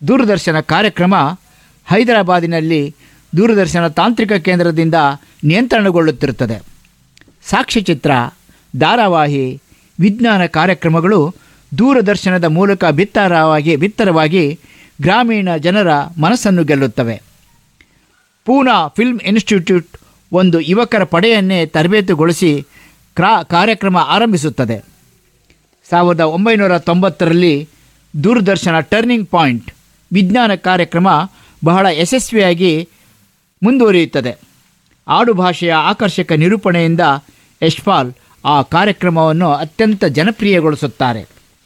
ದೂರದರ್ಶನ ಕಾರ್ಯಕ್ರಮ ಹೈದರಾಬಾದಿನಲ್ಲಿ ದೂರದರ್ಶನ ತಾಂತ್ರಿಕ ಕೇಂದ್ರದಿಂದ ನಿಯಂತ್ರಣಗೊಳ್ಳುತ್ತಿರುತ್ತದೆ ಸಾಕ್ಷ್ಯಚಿತ್ರ ಧಾರಾವಾಹಿ ವಿಜ್ಞಾನ ಕಾರ್ಯಕ್ರಮಗಳು ದೂರದರ್ಶನದ ಮೂಲಕ ಬಿತ್ತರವಾಗಿ ಬಿತ್ತರವಾಗಿ ಗ್ರಾಮೀಣ ಜನರ ಮನಸ್ಸನ್ನು ಗೆಲ್ಲುತ್ತವೆ ಪೂನಾ ಫಿಲ್ಮ್ ಇನ್ಸ್ಟಿಟ್ಯೂಟ್ ಒಂದು ಯುವಕರ ಪಡೆಯನ್ನೇ ತರಬೇತುಗೊಳಿಸಿ ಕ್ರಾ ಕಾರ್ಯಕ್ರಮ ಆರಂಭಿಸುತ್ತದೆ ಸಾವಿರದ ಒಂಬೈನೂರ ತೊಂಬತ್ತರಲ್ಲಿ ದೂರದರ್ಶನ ಟರ್ನಿಂಗ್ ಪಾಯಿಂಟ್ ವಿಜ್ಞಾನ ಕಾರ್ಯಕ್ರಮ ಬಹಳ ಯಶಸ್ವಿಯಾಗಿ ಮುಂದುವರಿಯುತ್ತದೆ ಆಡುಭಾಷೆಯ ಆಕರ್ಷಕ ನಿರೂಪಣೆಯಿಂದ ಯಶ್ಪಾಲ್ ಆ ಕಾರ್ಯಕ್ರಮವನ್ನು ಅತ್ಯಂತ ಜನಪ್ರಿಯಗೊಳಿಸುತ್ತಾರೆ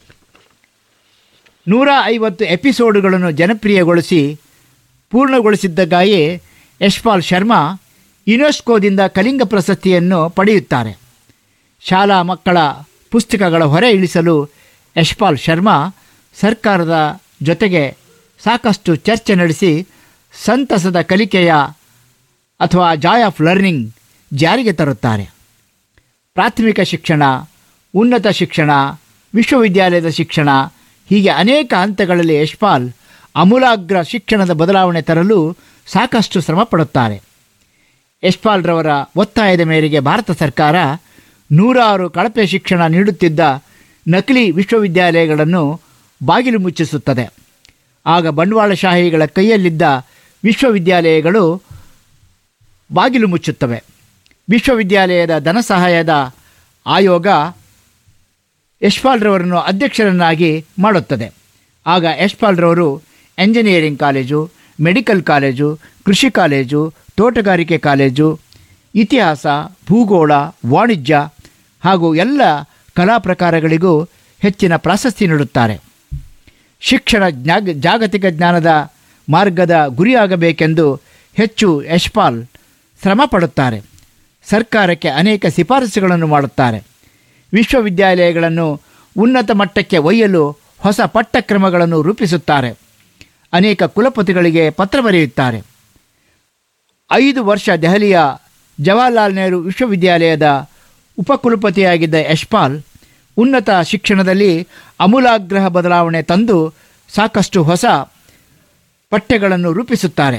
ನೂರ ಐವತ್ತು ಎಪಿಸೋಡುಗಳನ್ನು ಜನಪ್ರಿಯಗೊಳಿಸಿ ಪೂರ್ಣಗೊಳಿಸಿದ್ದಕ್ಕಾಗಿ ಯಶ್ಪಾಲ್ ಶರ್ಮಾ ಯುನೆಸ್ಕೋದಿಂದ ಕಲಿಂಗ ಪ್ರಶಸ್ತಿಯನ್ನು ಪಡೆಯುತ್ತಾರೆ ಶಾಲಾ ಮಕ್ಕಳ ಪುಸ್ತಕಗಳ ಹೊರೆ ಇಳಿಸಲು ಯಶ್ಪಾಲ್ ಶರ್ಮಾ ಸರ್ಕಾರದ ಜೊತೆಗೆ ಸಾಕಷ್ಟು ಚರ್ಚೆ ನಡೆಸಿ ಸಂತಸದ ಕಲಿಕೆಯ ಅಥವಾ ಜಾಯ್ ಆಫ್ ಲರ್ನಿಂಗ್ ಜಾರಿಗೆ ತರುತ್ತಾರೆ ಪ್ರಾಥಮಿಕ ಶಿಕ್ಷಣ ಉನ್ನತ ಶಿಕ್ಷಣ ವಿಶ್ವವಿದ್ಯಾಲಯದ ಶಿಕ್ಷಣ ಹೀಗೆ ಅನೇಕ ಹಂತಗಳಲ್ಲಿ ಯಶ್ಪಾಲ್ ಅಮೂಲಾಗ್ರ ಶಿಕ್ಷಣದ ಬದಲಾವಣೆ ತರಲು ಸಾಕಷ್ಟು ಶ್ರಮ ಪಡುತ್ತಾರೆ ಯಶ್ಪಾಲ್ರವರ ಒತ್ತಾಯದ ಮೇರೆಗೆ ಭಾರತ ಸರ್ಕಾರ ನೂರಾರು ಕಳಪೆ ಶಿಕ್ಷಣ ನೀಡುತ್ತಿದ್ದ ನಕಲಿ ವಿಶ್ವವಿದ್ಯಾಲಯಗಳನ್ನು ಬಾಗಿಲು ಮುಚ್ಚಿಸುತ್ತದೆ ಆಗ ಬಂಡವಾಳಶಾಹಿಗಳ ಕೈಯಲ್ಲಿದ್ದ ವಿಶ್ವವಿದ್ಯಾಲಯಗಳು ಬಾಗಿಲು ಮುಚ್ಚುತ್ತವೆ ವಿಶ್ವವಿದ್ಯಾಲಯದ ಧನ ಸಹಾಯದ ಆಯೋಗ ಯಶ್ಪಾಲ್ರವರನ್ನು ಅಧ್ಯಕ್ಷರನ್ನಾಗಿ ಮಾಡುತ್ತದೆ ಆಗ ಯಶ್ಪಾಲ್ರವರು ಎಂಜಿನಿಯರಿಂಗ್ ಕಾಲೇಜು ಮೆಡಿಕಲ್ ಕಾಲೇಜು ಕೃಷಿ ಕಾಲೇಜು ತೋಟಗಾರಿಕೆ ಕಾಲೇಜು ಇತಿಹಾಸ ಭೂಗೋಳ ವಾಣಿಜ್ಯ ಹಾಗೂ ಎಲ್ಲ ಕಲಾ ಪ್ರಕಾರಗಳಿಗೂ ಹೆಚ್ಚಿನ ಪ್ರಾಶಸ್ತಿ ನೀಡುತ್ತಾರೆ ಶಿಕ್ಷಣ ಜ್ಞಾಗ ಜಾಗತಿಕ ಜ್ಞಾನದ ಮಾರ್ಗದ ಗುರಿಯಾಗಬೇಕೆಂದು ಹೆಚ್ಚು ಯಶ್ಪಾಲ್ ಶ್ರಮ ಪಡುತ್ತಾರೆ ಸರ್ಕಾರಕ್ಕೆ ಅನೇಕ ಶಿಫಾರಸುಗಳನ್ನು ಮಾಡುತ್ತಾರೆ ವಿಶ್ವವಿದ್ಯಾಲಯಗಳನ್ನು ಉನ್ನತ ಮಟ್ಟಕ್ಕೆ ಒಯ್ಯಲು ಹೊಸ ಪಠ್ಯಕ್ರಮಗಳನ್ನು ರೂಪಿಸುತ್ತಾರೆ ಅನೇಕ ಕುಲಪತಿಗಳಿಗೆ ಪತ್ರ ಬರೆಯುತ್ತಾರೆ ಐದು ವರ್ಷ ದೆಹಲಿಯ ಜವಾಹರ್ಲಾಲ್ ನೆಹರು ವಿಶ್ವವಿದ್ಯಾಲಯದ ಉಪಕುಲಪತಿಯಾಗಿದ್ದ ಯಶ್ಪಾಲ್ ಉನ್ನತ ಶಿಕ್ಷಣದಲ್ಲಿ ಅಮೂಲಾಗ್ರಹ ಬದಲಾವಣೆ ತಂದು ಸಾಕಷ್ಟು ಹೊಸ ಪಠ್ಯಗಳನ್ನು ರೂಪಿಸುತ್ತಾರೆ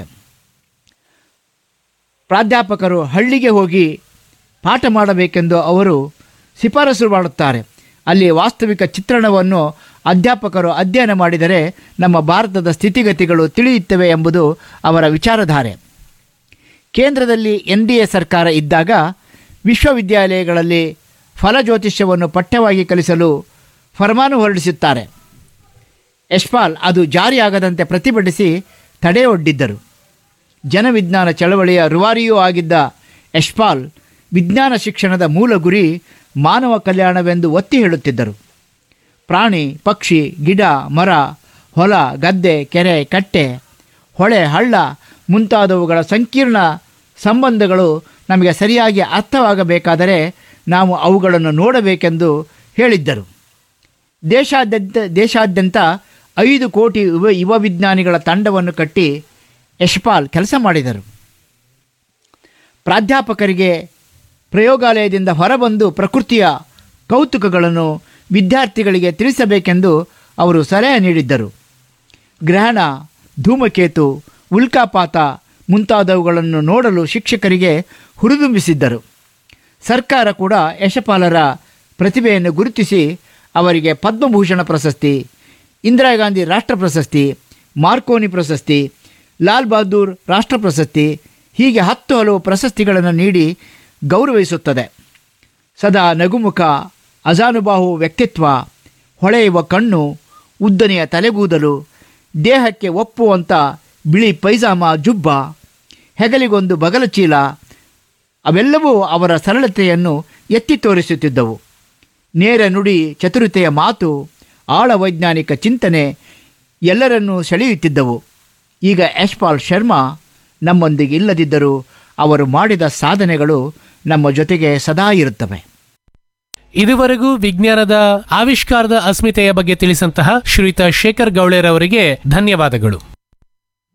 ಪ್ರಾಧ್ಯಾಪಕರು ಹಳ್ಳಿಗೆ ಹೋಗಿ ಪಾಠ ಮಾಡಬೇಕೆಂದು ಅವರು ಶಿಫಾರಸು ಮಾಡುತ್ತಾರೆ ಅಲ್ಲಿ ವಾಸ್ತವಿಕ ಚಿತ್ರಣವನ್ನು ಅಧ್ಯಾಪಕರು ಅಧ್ಯಯನ ಮಾಡಿದರೆ ನಮ್ಮ ಭಾರತದ ಸ್ಥಿತಿಗತಿಗಳು ತಿಳಿಯುತ್ತವೆ ಎಂಬುದು ಅವರ ವಿಚಾರಧಾರೆ ಕೇಂದ್ರದಲ್ಲಿ ಎನ್ ಡಿ ಎ ಸರ್ಕಾರ ಇದ್ದಾಗ ವಿಶ್ವವಿದ್ಯಾಲಯಗಳಲ್ಲಿ ಫಲಜ್ಯೋತಿಷ್ಯವನ್ನು ಪಠ್ಯವಾಗಿ ಕಲಿಸಲು ಫರ್ಮಾನು ಹೊರಡಿಸುತ್ತಾರೆ ಯಶ್ಪಾಲ್ ಅದು ಜಾರಿಯಾಗದಂತೆ ಪ್ರತಿಭಟಿಸಿ ತಡೆಯೊಡ್ಡಿದ್ದರು ಜನವಿಜ್ಞಾನ ಚಳವಳಿಯ ರೂವಾರಿಯೂ ಆಗಿದ್ದ ಯಶ್ಪಾಲ್ ವಿಜ್ಞಾನ ಶಿಕ್ಷಣದ ಮೂಲ ಗುರಿ ಮಾನವ ಕಲ್ಯಾಣವೆಂದು ಒತ್ತಿ ಹೇಳುತ್ತಿದ್ದರು ಪ್ರಾಣಿ ಪಕ್ಷಿ ಗಿಡ ಮರ ಹೊಲ ಗದ್ದೆ ಕೆರೆ ಕಟ್ಟೆ ಹೊಳೆ ಹಳ್ಳ ಮುಂತಾದವುಗಳ ಸಂಕೀರ್ಣ ಸಂಬಂಧಗಳು ನಮಗೆ ಸರಿಯಾಗಿ ಅರ್ಥವಾಗಬೇಕಾದರೆ ನಾವು ಅವುಗಳನ್ನು ನೋಡಬೇಕೆಂದು ಹೇಳಿದ್ದರು ದೇಶಾದ್ಯಂತ ದೇಶಾದ್ಯಂತ ಐದು ಕೋಟಿ ಯುವ ಯುವ ವಿಜ್ಞಾನಿಗಳ ತಂಡವನ್ನು ಕಟ್ಟಿ ಯಶ್ಪಾಲ್ ಕೆಲಸ ಮಾಡಿದರು ಪ್ರಾಧ್ಯಾಪಕರಿಗೆ ಪ್ರಯೋಗಾಲಯದಿಂದ ಹೊರಬಂದು ಪ್ರಕೃತಿಯ ಕೌತುಕಗಳನ್ನು ವಿದ್ಯಾರ್ಥಿಗಳಿಗೆ ತಿಳಿಸಬೇಕೆಂದು ಅವರು ಸಲಹೆ ನೀಡಿದ್ದರು ಗ್ರಹಣ ಧೂಮಕೇತು ಉಲ್ಕಾಪಾತ ಮುಂತಾದವುಗಳನ್ನು ನೋಡಲು ಶಿಕ್ಷಕರಿಗೆ ಹುರಿದುಂಬಿಸಿದ್ದರು ಸರ್ಕಾರ ಕೂಡ ಯಶಪಾಲರ ಪ್ರತಿಭೆಯನ್ನು ಗುರುತಿಸಿ ಅವರಿಗೆ ಪದ್ಮಭೂಷಣ ಪ್ರಶಸ್ತಿ ಇಂದಿರಾ ಗಾಂಧಿ ರಾಷ್ಟ್ರ ಪ್ರಶಸ್ತಿ ಮಾರ್ಕೋನಿ ಪ್ರಶಸ್ತಿ ಲಾಲ್ ಬಹದ್ದೂರ್ ರಾಷ್ಟ್ರ ಪ್ರಶಸ್ತಿ ಹೀಗೆ ಹತ್ತು ಹಲವು ಪ್ರಶಸ್ತಿಗಳನ್ನು ನೀಡಿ ಗೌರವಿಸುತ್ತದೆ ಸದಾ ನಗುಮುಖ ಅಜಾನುಬಾಹು ವ್ಯಕ್ತಿತ್ವ ಹೊಳೆಯುವ ಕಣ್ಣು ಉದ್ದನೆಯ ತಲೆಗೂದಲು ದೇಹಕ್ಕೆ ಒಪ್ಪುವಂಥ ಬಿಳಿ ಪೈಜಾಮ ಜುಬ್ಬ ಹೆಗಲಿಗೊಂದು ಬಗಲ ಚೀಲ ಅವೆಲ್ಲವೂ ಅವರ ಸರಳತೆಯನ್ನು ಎತ್ತಿ ತೋರಿಸುತ್ತಿದ್ದವು ನೇರ ನುಡಿ ಚತುರತೆಯ ಮಾತು ಆಳ ವೈಜ್ಞಾನಿಕ ಚಿಂತನೆ ಎಲ್ಲರನ್ನೂ ಸೆಳೆಯುತ್ತಿದ್ದವು ಈಗ ಯಶ್ಪಾಲ್ ಶರ್ಮಾ ನಮ್ಮೊಂದಿಗೆ ಇಲ್ಲದಿದ್ದರೂ ಅವರು ಮಾಡಿದ ಸಾಧನೆಗಳು ನಮ್ಮ ಜೊತೆಗೆ ಸದಾ ಇರುತ್ತವೆ ಇದುವರೆಗೂ ವಿಜ್ಞಾನದ ಆವಿಷ್ಕಾರದ ಅಸ್ಮಿತೆಯ ಬಗ್ಗೆ ತಿಳಿಸಂತಹ ಶ್ರೀಯುತ ಶೇಖರ್ ಗೌಳೆರವರಿಗೆ ಧನ್ಯವಾದಗಳು